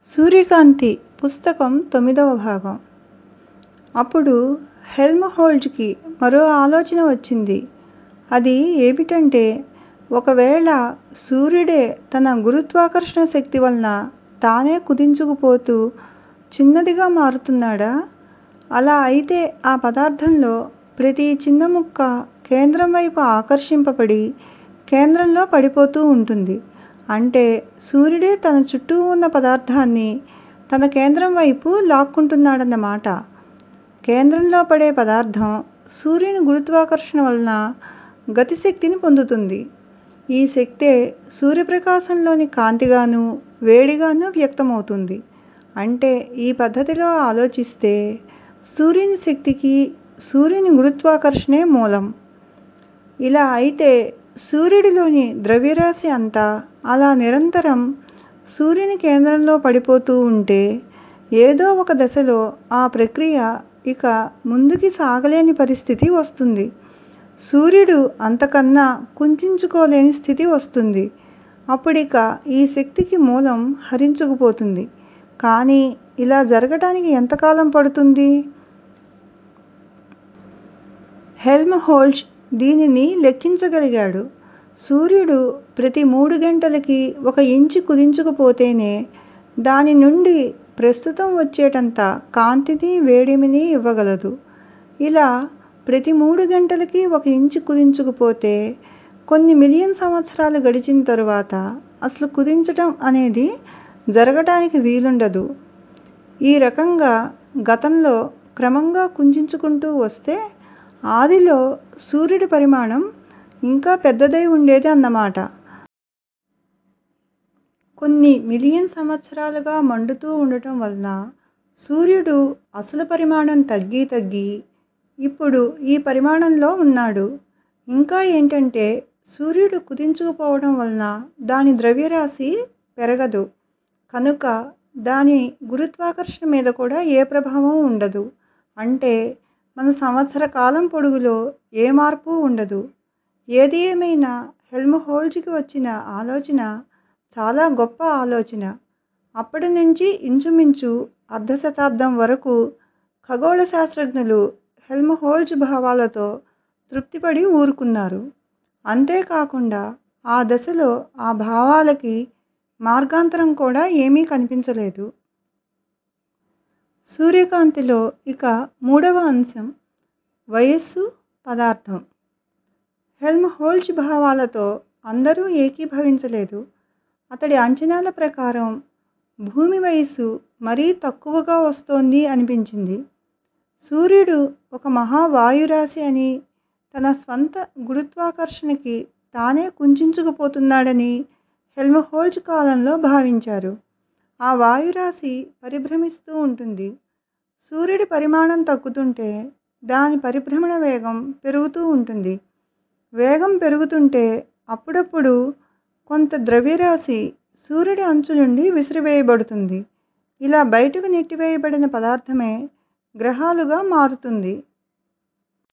సూర్యకాంతి పుస్తకం తొమ్మిదవ భాగం అప్పుడు హెల్మ్హోల్ట్జ్కి మరో ఆలోచన వచ్చింది అది ఏమిటంటే ఒకవేళ సూర్యుడే తన గురుత్వాకర్షణ శక్తి వలన తానే కుదించుకుపోతూ చిన్నదిగా మారుతున్నాడా అలా అయితే ఆ పదార్థంలో ప్రతి చిన్న ముక్క కేంద్రం వైపు ఆకర్షింపబడి కేంద్రంలో పడిపోతూ ఉంటుంది అంటే సూర్యుడే తన చుట్టూ ఉన్న పదార్థాన్ని తన కేంద్రం వైపు లాక్కుంటున్నాడన్నమాట కేంద్రంలో పడే పదార్థం సూర్యుని గురుత్వాకర్షణ వలన గతిశక్తిని పొందుతుంది ఈ శక్తే సూర్యప్రకాశంలోని కాంతిగాను వేడిగాను వ్యక్తమవుతుంది అంటే ఈ పద్ధతిలో ఆలోచిస్తే సూర్యుని శక్తికి సూర్యుని గురుత్వాకర్షణే మూలం ఇలా అయితే సూర్యుడిలోని ద్రవ్యరాశి అంతా అలా నిరంతరం సూర్యుని కేంద్రంలో పడిపోతూ ఉంటే ఏదో ఒక దశలో ఆ ప్రక్రియ ఇక ముందుకి సాగలేని పరిస్థితి వస్తుంది సూర్యుడు అంతకన్నా కుంచించుకోలేని స్థితి వస్తుంది అప్పుడిక ఈ శక్తికి మూలం హరించుకుపోతుంది కానీ ఇలా జరగటానికి ఎంతకాలం పడుతుంది హెల్మ్హోల్ట్జ్ దీనిని లెక్కించగలిగాడు సూర్యుడు ప్రతి మూడు గంటలకి ఒక ఇంచు కుదించుకుపోతేనే దాని నుండి ప్రస్తుతం వచ్చేటంత కాంతిని వేడిమిని ఇవ్వగలదు ఇలా ప్రతి మూడు గంటలకి ఒక ఇంచు కుదించుకుపోతే కొన్ని మిలియన్ సంవత్సరాలు గడిచిన తరువాత అసలు కుదించటం అనేది జరగటానికి వీలుండదు ఈ రకంగా గతంలో క్రమంగా కుంచించుకుంటూ వస్తే ఆదిలో సూర్యుడి పరిమాణం ఇంకా పెద్దదై ఉండేది అన్నమాట కొన్ని మిలియన్ సంవత్సరాలుగా మండుతూ ఉండటం వలన సూర్యుడు అసలు పరిమాణం తగ్గి తగ్గి ఇప్పుడు ఈ పరిమాణంలో ఉన్నాడు ఇంకా ఏంటంటే సూర్యుడు కుదించుకుపోవడం వలన దాని ద్రవ్యరాశి పెరగదు కనుక దాని గురుత్వాకర్షణ మీద కూడా ఏ ప్రభావం ఉండదు అంటే మన సంవత్సర కాలం పొడుగులో ఏ మార్పు ఉండదు ఏది ఏమైనా హెల్మ్హోల్ట్జ్కి వచ్చిన ఆలోచన చాలా గొప్ప ఆలోచన అప్పటి నుంచి ఇంచుమించు అర్ధ శతాబ్దం వరకు ఖగోళ శాస్త్రజ్ఞులు హెల్మ్హోల్ట్జ్ భావాలతో తృప్తిపడి ఊరుకున్నారు అంతేకాకుండా ఆ దశలో ఆ భావాలకి మార్గాంతరం కూడా ఏమీ కనిపించలేదు సూర్యకాంతిలో ఇక మూడవ అంశం వయస్సు పదార్థం హెల్మ్హోల్ట్జ్ భావాలతో అందరూ ఏకీభవించలేదు అతడి అంచనాల ప్రకారం భూమి వయస్సు మరీ తక్కువగా వస్తోంది అనిపించింది సూర్యుడు ఒక మహావాయురాశి అని తన స్వంత గురుత్వాకర్షణకి తానే కుంచించుకుపోతున్నాడని హెల్మ్హోల్ట్జ్ కాలంలో భావించారు ఆ వాయురాశి పరిభ్రమిస్తూ ఉంటుంది సూర్యుడి పరిమాణం తగ్గుతుంటే దాని పరిభ్రమణ వేగం పెరుగుతూ ఉంటుంది వేగం పెరుగుతుంటే అప్పుడప్పుడు కొంత ద్రవ్యరాశి సూర్యుడి అంచు నుండి విసిరివేయబడుతుంది ఇలా బయటకు నెట్టివేయబడిన పదార్థమే గ్రహాలుగా మారుతుంది